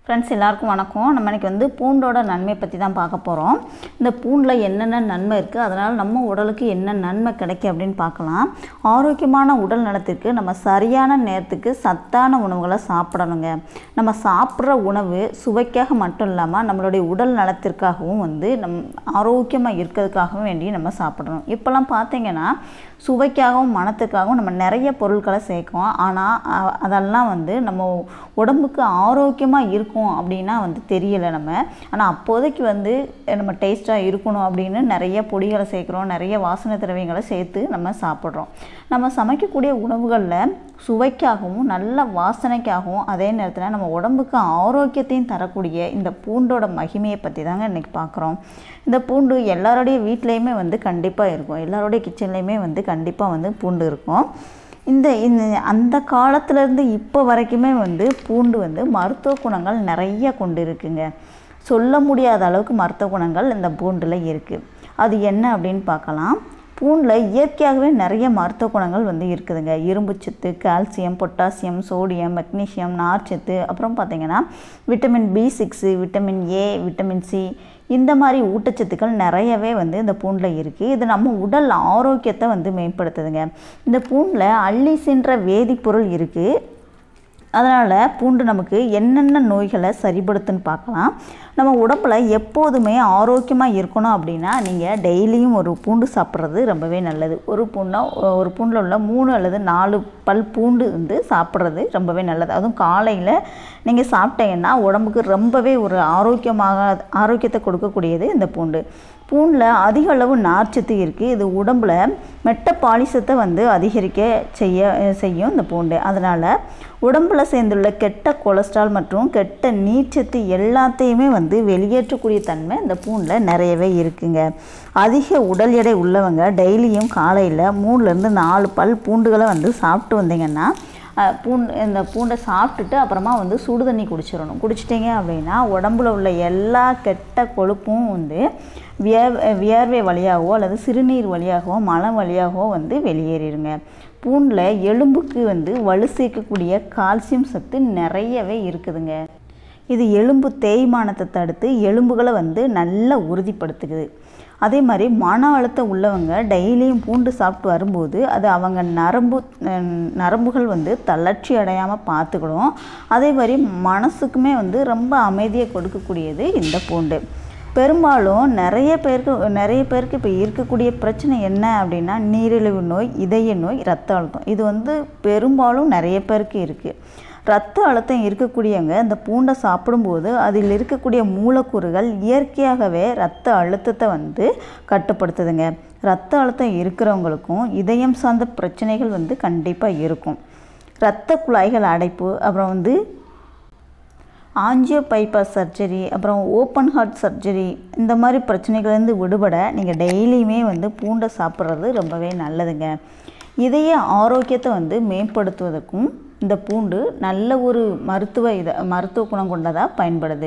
friends எல்லாருக்கும் வணக்கம் நம்ம இன்னைக்கு வந்து பூண்டோட நன்மை பற்றி தான் பார்க்க போகிறோம் இந்த பூண்டில் என்னென்ன நன்மை இருக்குது அதனால் நம்ம உடலுக்கு என்ன நன்மை கிடைக்கும் அப்படின்னு பார்க்கலாம் ஆரோக்கியமான உடல் நலத்திற்கு நம்ம சரியான நேரத்துக்கு சத்தான உணவுகளை சாப்பிடணுங்க நம்ம சாப்பிட்ற உணவு சுவைக்காக மட்டும் இல்லாமல் நம்மளுடைய உடல் நலத்திற்காகவும் வந்து நம் ஆரோக்கியமாக இருக்கிறதுக்காகவும் வேண்டி நம்ம சாப்பிடணும் இப்போல்லாம் பார்த்தீங்கன்னா சுவைக்காகவும் மனத்துக்காகவும் நம்ம நிறைய பொருட்களை சேர்க்கோம் ஆனால் அ- அதெல்லாம் வந்து நம்ம உடம்புக்கு ஆரோக்கியமாக இருக்கும் அப்படின்னா வந்து தெரியலை நம்ம ஆனால் அப்போதைக்கு வந்து நம்ம டேஸ்ட்டாக இருக்கணும் அப்படின்னு நிறைய பொடிகளை சேர்க்குறோம் நிறைய வாசனை திரவியங்களை சேர்த்து நம்ம சாப்பிட்றோம் நம்ம சமைக்கக்கூடிய உணவுகளில் சுவைக்காகவும் நல்ல வாசனைக்காகவும் அதே நேரத்தில் நம்ம உடம்புக்கு ஆரோக்கியத்தையும் தரக்கூடிய இந்த பூண்டோட மகிமையை பற்றி தாங்க இன்றைக்கி பார்க்குறோம் இந்த பூண்டு எல்லாருடைய வீட்லேயுமே வந்து கண்டிப்பாக இருக்கும் எல்லாருடைய கிச்சன்லேயுமே வந்து கண்டிப்பாக வந்து பூண்டு இருக்கும் இந்த இந்த அந்த காலத்துலேருந்து இப்போ வரைக்குமே வந்து பூண்டு வந்து மருத்துவ குணங்கள் நிறைய கொண்டு இருக்குங்க சொல்ல முடியாத அளவுக்கு மருத்துவ குணங்கள் இந்த பூண்டில் இருக்குது அது என்ன அப்படின்னு பார்க்கலாம் பூண்டில் இயற்கையாகவே நிறைய மருத்துவ குணங்கள் வந்து இருக்குதுங்க இரும்புச்சத்து கால்சியம் பொட்டாசியம் சோடியம் மெக்னீசியம் நார்ச்சத்து அப்புறம் பார்த்தீங்கன்னா vitamin B six vitamin A vitamin C இந்த மாதிரி ஊட்டச்சத்துக்கள் நிறையவே வந்து இந்த பூண்டில் இருக்குது இது நம்ம உடல் ஆரோக்கியத்தை வந்து மேம்படுத்துதுங்க இந்த பூண்டில் அல்லிசின்ற வேதிப்பொருள் இருக்குது அதனால் பூண்டு நமக்கு என்னென்ன நோய்களை சரிப்படுத்துன்னு பார்க்கலாம் நம்ம உடம்புல எப்போதுமே ஆரோக்கியமாக இருக்கணும் அப்படின்னா நீங்கள் டெய்லியும் ஒரு பூண்டு சாப்பிட்றது ரொம்பவே நல்லது ஒரு பூண்டா ஒரு பூண்டில் உள்ள மூணு அல்லது நாலு பல் பூண்டு வந்து சாப்பிட்றது ரொம்பவே நல்லது அதுவும் காலையில் நீங்கள் சாப்பிட்டீங்கன்னா உடம்புக்கு ரொம்பவே ஒரு ஆரோக்கியமாக ஆரோக்கியத்தை கொடுக்கக்கூடியது இந்த பூண்டு பூண்டில் அதிக அளவு நார்ச்சத்து இருக்குது இது உடம்புல மெட்டபாலிசத்தை வந்து அதிகரிக்க செய்ய செய்யும் இந்த பூண்டு அதனால் உடம்புல சேர்ந்துள்ள கெட்ட கொலஸ்ட்ரால் மற்றும் கெட்ட நீர்ச்சத்து எல்லாத்தையுமே வந்து வெளியேற்றக்கூடிய தன்மை இந்த பூண்டில் நிறையவே இருக்குங்க அதிக உடல் எடை உள்ளவங்க டெய்லியும் காலையில் மூணுலேருந்து நாலு பல் பூண்டுகளை வந்து சாப்பிட்டு வந்தீங்கன்னா அஹ், பூண்டு இந்த பூண்டை சாப்பிட்டுட்டு அப்புறமா வந்து சுடு தண்ணி குடிச்சிடணும் குடிச்சிட்டிங்க அப்படின்னா உடம்புல உள்ள எல்லா கெட்ட கொழுப்பும் வந்து வியர் வியர்வை வழியாகவோ அல்லது சிறுநீர் வழியாகவோ மலம் வழியாகவோ வந்து வெளியேறிடுங்க பூண்டில் எலும்புக்கு வந்து வலு சேர்க்கக்கூடிய கால்சியம் சத்து நிறையவே இருக்குதுங்க இது எலும்பு தேய்மானத்தை தடுத்து எலும்புகளை வந்து நல்லா உறுதிப்படுத்துக்குது அதே மாதிரி மன அழுத்தம் உள்ளவங்க டெய்லியும் பூண்டு சாப்பிட்டு வரும்போது அது அவங்க நரம்பு அஹ், நரம்புகள் வந்து தளர்ச்சி அடையாமல் பார்த்துக்கிடும் அதே மாதிரி மனசுக்குமே வந்து ரொம்ப அமைதியை கொடுக்கக்கூடியது இந்த பூண்டு பெரும்பாலும் நிறைய பேருக்கு நிறைய பேருக்கு இப்போ இருக்கக்கூடிய பிரச்சனை என்ன அப்படின்னா நீரிழிவு நோய் இதய நோய் ரத்த அழுத்தம் இது வந்து பெரும்பாலும் நிறைய பேருக்கு இருக்குது ரத்த அழுத்தம் இருக்கக்கூடியவங்க இந்த பூண்டை சாப்பிடும்போது அதில் இருக்கக்கூடிய மூலக்கூறுகள் இயற்கையாகவே ரத்த அழுத்தத்தை வந்து கட்டுப்படுத்துதுங்க ரத்த அழுத்தம் இருக்கிறவங்களுக்கும் இதயம் சார்ந்த பிரச்சனைகள் வந்து கண்டிப்பாக இருக்கும் இரத்த குழாய்கள் அடைப்பு அப்புறம் வந்து ஆஞ்சியோ பைபாஸ் சர்ஜரி அப்புறம் ஓப்பன் ஹார்ட் சர்ஜரி இந்த மாதிரி பிரச்சனைகள்லேருந்து விடுபட நீங்கள் டெய்லியுமே வந்து பூண்டை சாப்பிட்றது ரொம்பவே நல்லதுங்க இதய ஆரோக்கியத்தை வந்து மேம்படுத்துவதற்கும் இந்த பூண்டு நல்ல ஒரு மருத்துவ இத மருத்துவ குணம் கொண்டதாக பயன்படுது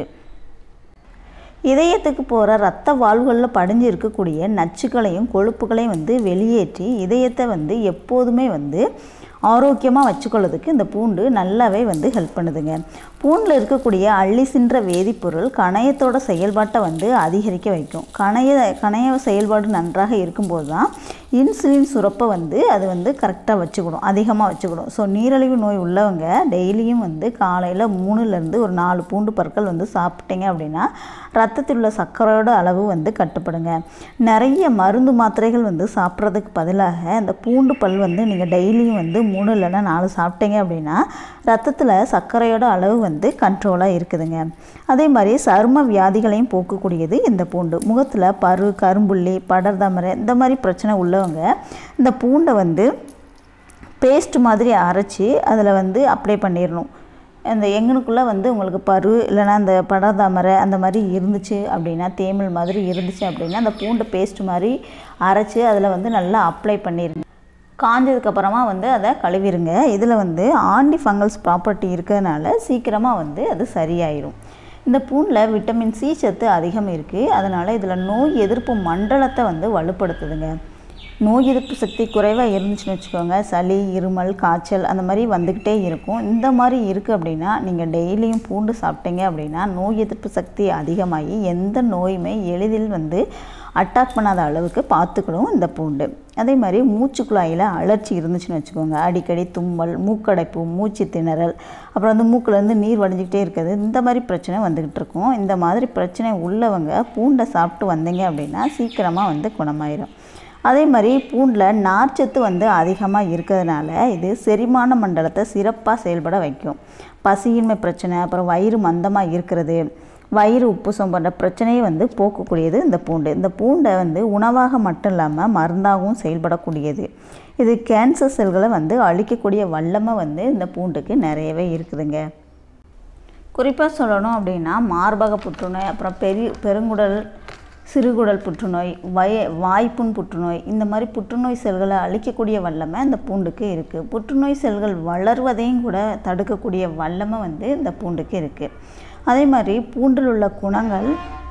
இதயத்துக்கு போகிற ரத்த வால்வுகளில் படிஞ்சு இருக்கக்கூடிய நச்சுக்களையும் கொழுப்புகளையும் வந்து வெளியேற்றி இதயத்தை வந்து எப்போதுமே வந்து ஆரோக்கியமாக வச்சுக்கொள்ளதுக்கு இந்த பூண்டு நல்லாவே வந்து ஹெல்ப் பண்ணுதுங்க பூண்டில் இருக்கக்கூடிய அள்ளிசின்ற வேதிப்பொருள் கணையத்தோட செயல்பாட்டை வந்து அதிகரிக்க வைக்கும் கணைய கணைய செயல்பாடு நன்றாக இருக்கும்போது தான் இன்சுலின் சுரப்பை வந்து அது வந்து கரெக்டாக வச்சுக்கணும் அதிகமாக வச்சுக்கணும் ஸோ நீரிழிவு நோய் உள்ளவங்க டெய்லியும் வந்து காலையில் மூணுலேருந்து ஒரு நாலு பூண்டு பற்கள் வந்து சாப்பிட்டீங்க அப்படின்னா ரத்தத்தில் உள்ள சர்க்கரையோட அளவு வந்து கட்டுப்படுங்க நிறைய மருந்து மாத்திரைகள் வந்து சாப்பிட்றதுக்கு பதிலாக இந்த பூண்டு பல் வந்து நீங்கள் டெய்லியும் வந்து மூணு இல்லைன்னா நாலு சாப்பிட்டீங்க அப்படின்னா ரத்தத்தில் சர்க்கரையோட அளவு வந்து கண்ட்ரோலாக இருக்குதுங்க அதே மாதிரி சரும வியாதிகளையும் போக்கக்கூடியது இந்த பூண்டு முகத்தில் பரு கரும்புள்ளி படர்தாமரை இந்த மாதிரி பிரச்சனை உள்ளவங்க இந்த பூண்டை வந்து பேஸ்ட் மாதிரி அரைச்சி அதில் வந்து அப்ளை பண்ணிடணும் அந்த எங்கனுக்குள்ளே வந்து உங்களுக்கு பரு இல்லைன்னா அந்த படாதாமரை அந்த மாதிரி இருந்துச்சு அப்படின்னா தேமல் மாதிரி இருந்துச்சு அப்படின்னா அந்த பூண்டை பேஸ்ட் மாதிரி அரைச்சி அதில் வந்து நல்லா அப்ளை பண்ணிடுங்க காஞ்சதுக்கப்புறமா வந்து அதை கழுவிருங்க இதில் வந்து ஆண்டி ஃபங்கல்ஸ் ப்ராப்பர்ட்டி இருக்கிறதுனால சீக்கிரமாக வந்து அது சரியாயிரும் இந்த பூண்டில் விட்டமின் சி சத்து அதிகம் இருக்குது அதனால் இதில் நோய் எதிர்ப்பு மண்டலத்தை வந்து வலுப்படுத்துதுங்க நோய் எதிர்ப்பு சக்தி குறைவாக இருந்துச்சுன்னு வச்சுக்கோங்க சளி இருமல் காய்ச்சல் அந்த மாதிரி வந்துக்கிட்டே இருக்கும் இந்த மாதிரி இருக்குது அப்படின்னா நீங்கள் டெய்லியும் பூண்டு சாப்பிட்டீங்க அப்படின்னா நோய் எதிர்ப்பு சக்தி அதிகமாகி எந்த நோயுமே எளிதில் வந்து அட்டாக் பண்ணாத அளவுக்கு பார்த்துக்கணும் இந்த பூண்டு அதே மாதிரி மூச்சு குழாயில் அழற்சி இருந்துச்சுன்னு வச்சுக்கோங்க அடிக்கடி தும்மல் மூக்கடைப்பு மூச்சு திணறல் அப்புறம் வந்து மூக்குலேருந்து நீர் வடிஞ்சிக்கிட்டே இருக்குது இந்த மாதிரி பிரச்சனை வந்துக்கிட்டு இருக்கும் இந்த மாதிரி பிரச்சனை உள்ளவங்க பூண்டை சாப்பிட்டு வந்தீங்க அப்படின்னா சீக்கிரமாக வந்து குணமாயிரும் அதே மாதிரி பூண்டில் நார்ச்சத்து வந்து அதிகமாக இருக்கிறதுனால இது செரிமான மண்டலத்தை சிறப்பாக செயல்பட வைக்கும் பசியின்மை பிரச்சனை அப்புறம் வயிறு மந்தமாக இருக்கிறது வயிறு உப்புசம் போன்ற பிரச்சனையை வந்து போக்கக்கூடியது இந்த பூண்டு இந்த பூண்டை வந்து உணவாக மட்டும் இல்லாமல் மருந்தாகவும் செயல்படக்கூடியது இது கேன்சர் செல்களை வந்து அழிக்கக்கூடிய வல்லமை வந்து இந்த பூண்டுக்கு நிறையவே இருக்குதுங்க குறிப்பாக சொல்லணும் அப்படின்னா மார்பக புற்றுநோய் அப்புறம் பெரிய பெருங்குடல் சிறுகுடல் புற்றுநோய் வய வாய்ப்புண் புற்றுநோய் இந்த மாதிரி புற்றுநோய் செல்களை அழிக்கக்கூடிய வல்லமை இந்த பூண்டுக்கு இருக்குது புற்றுநோய் செல்கள் வளர்வதையும் கூட தடுக்கக்கூடிய வல்லமை வந்து இந்த பூண்டுக்கு இருக்குது அதே மாதிரி பூண்டில் உள்ள குணங்கள்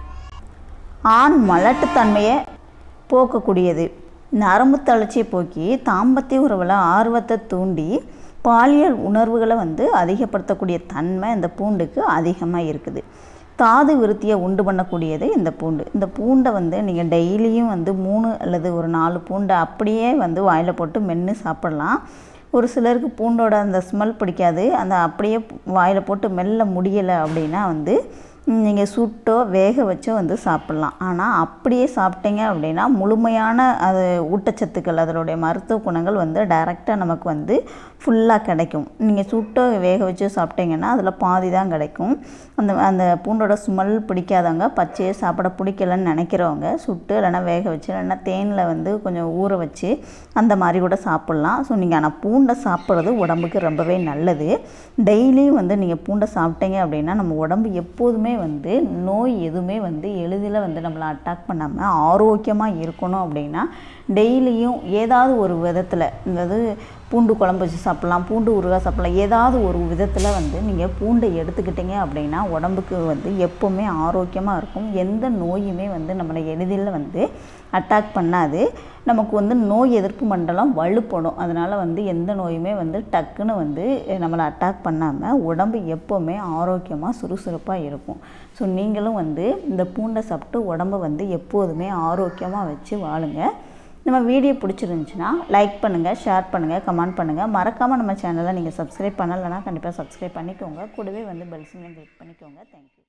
ஆண் மலட்டுத்தன்மையை போக்கக்கூடியது நரம்பு தளர்ச்சியை போக்கி தாம்பத்திய உறவில் ஆர்வத்தை தூண்டி பாலியல் உணர்வுகளை வந்து அதிகப்படுத்தக்கூடிய தன்மை இந்த பூண்டுக்கு அதிகமாக இருக்குது தாது விருத்தியை உண்டு பண்ணக்கூடியது இந்த பூண்டு இந்த பூண்டை வந்து நீங்கள் டெய்லியும் வந்து மூணு அல்லது ஒரு நாலு பூண்டை அப்படியே வந்து வாயில் போட்டு மென்று சாப்பிட்லாம் ஒரு சிலருக்கு பூண்டோட அந்த ஸ்மெல் பிடிக்காது அந்த அப்படியே வாயில் போட்டு மெல்ல முடியலை அப்படின்னா வந்து நீங்கள் சுட்டோ வேக வச்சோ வந்து சாப்பிட்லாம் ஆனால் அப்படியே சாப்பிட்டீங்க அப்படின்னா முழுமையான அது ஊட்டச்சத்துக்கள் அதனுடைய மருத்துவ குணங்கள் வந்து டைரெக்டாக நமக்கு வந்து ஃபுல்லாக கிடைக்கும் நீங்கள் சுட்டோ வேக வச்சோ சாப்பிட்டீங்கன்னா அதில் பாதி தான் கிடைக்கும் அந்த அந்த பூண்டோட ஸ்மெல் பிடிக்காதவங்க பச்சையே சாப்பிட பிடிக்கலன்னு நினைக்கிறவங்க சுட்டு இல்லைன்னா வேக வச்சு இல்லைன்னா தேனில் வந்து கொஞ்சம் ஊற வச்சு அந்த மாதிரி கூட சாப்பிட்லாம் ஸோ நீங்கள் ஆனால் பூண்டை சாப்பிட்றது உடம்புக்கு ரொம்பவே நல்லது டெய்லியும் வந்து நீங்கள் பூண்டை சாப்பிட்டீங்க அப்படின்னா நம்ம உடம்பு எப்போதுமே வந்து நோய் எதுவுமே வந்து எளிதில் வந்து நம்மளை அட்டாக் பண்ணாமல் ஆரோக்கியமாக இருக்கணும் அப்படின்னா டெய்லியும் ஏதாவது ஒரு விதத்தில் அதாவது பூண்டு குழம்பு வச்சு சாப்பிட்லாம் பூண்டு ஊறுகாய் சாப்பிட்லாம் ஏதாவது ஒரு விதத்தில் வந்து நீங்கள் பூண்டை எடுத்துக்கிட்டீங்க அப்படின்னா உடம்புக்கு வந்து எப்போவுமே ஆரோக்கியமாக இருக்கும் எந்த நோயுமே வந்து நம்மளை எளிதில் வந்து அட்டாக் பண்ணாது நமக்கு வந்து நோய் எதிர்ப்பு மண்டலம் வலுப்படும் அதனால் வந்து எந்த நோயுமே வந்து டக்குன்னு வந்து நம்மளை அட்டாக் பண்ணாமல் உடம்பு எப்போவுமே ஆரோக்கியமாக சுறுசுறுப்பாக இருக்கும் ஸோ நீங்களும் வந்து இந்த பூண்டை சாப்பிட்டு உடம்பை வந்து எப்போதுமே ஆரோக்கியமாக வச்சு வாழுங்க நம்ம வீடியோ பிடிச்சிருந்துச்சுன்னா லைக் பண்ணுங்கள் ஷேர் பண்ணுங்கள் கமெண்ட் பண்ணுங்கள் மறக்காமல் நம்ம சேனலை நீங்கள் சப்ஸ்கிரைப் பண்ணலைன்னா கண்டிப்பாக சப்ஸ்கிரைப் பண்ணிக்கோங்க கூடவே வந்து பெல் சிம்லையும் கிளிக் பண்ணிக்கோங்க தேங்க்யூ